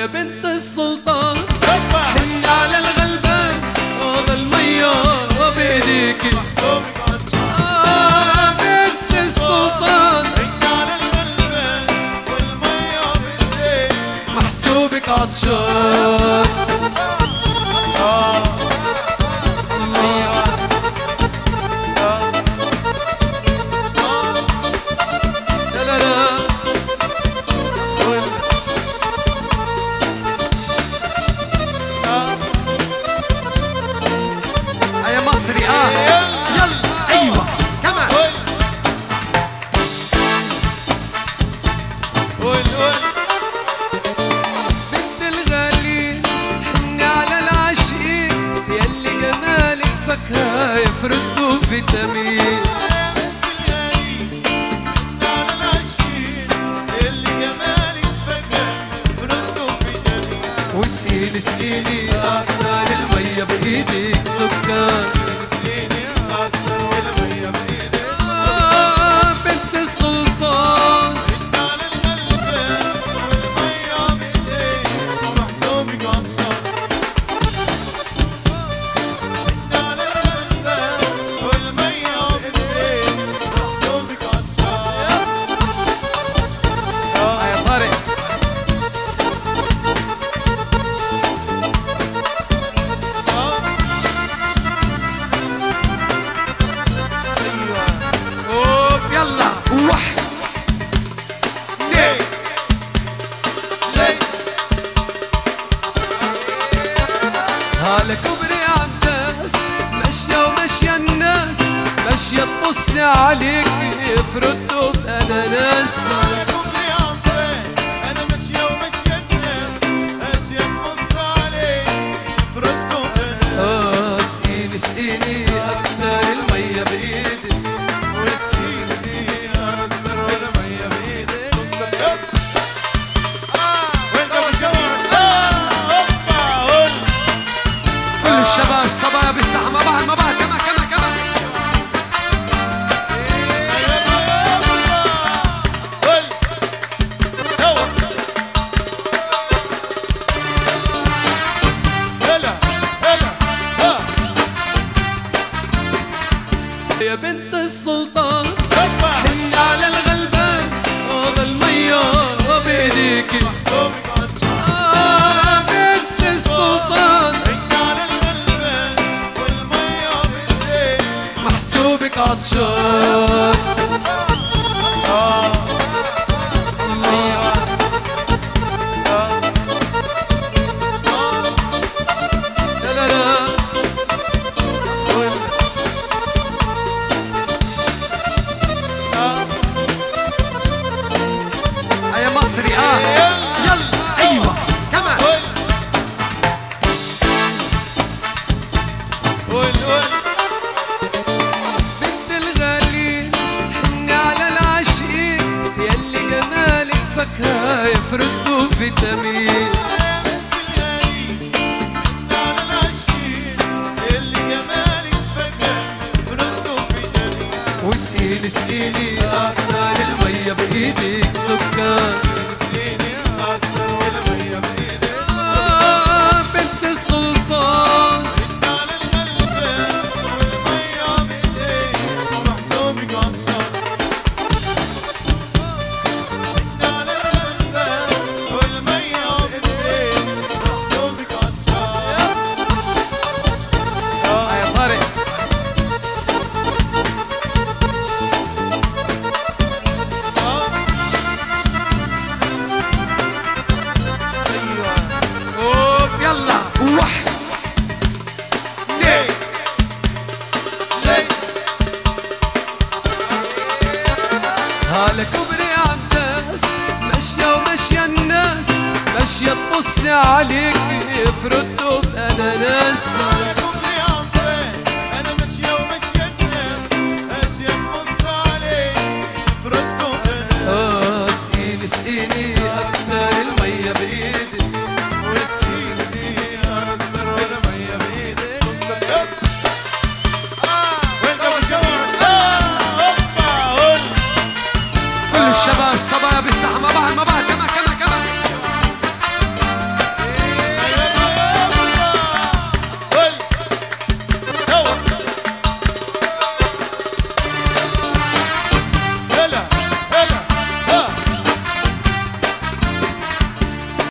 يا بنت السلطان حن على الغلبان هذا المية بإيديك آه بنت السلطان محسوبك عطشان الله لا لا لا يا مصري اه يلا ايوه كمان بنت الغالي حني على العاشقين يلي جمالك فاكهة يفرضوا فيتامين واسقيني اسقيني اكتر المية بايدك سكر آه بنت السلطان آه يا طارق اوب يلا واحد اثنين هلا كبري عباس ماشية وماشية الناس ماشية تبص عليك يفردوا بأناناس آه اسقيني اسقيني أكتر المية بإيدك كل الشباب الصبايا بالساحة مع بعض مع بعض كمان كمان كمان يا بنت السلطان حن على الغلبان هذا المية بإيديك آه بنت السلطان محسوبك عطشان الله لا لا لا آه يا مصري اه يلا ايوه كمان بنت الغالي حني على العاشقين يلي جمالك فاكهة يفرضوا فيتامين واسقيني اسقيني اكتر المية بايدك سكر آه بنت السلطان آه يا طارق اوب يلا واحد اثنين هلا كبري عباس ماشية وماشية الناس ماشية تبص عليك يفردوا بأناناس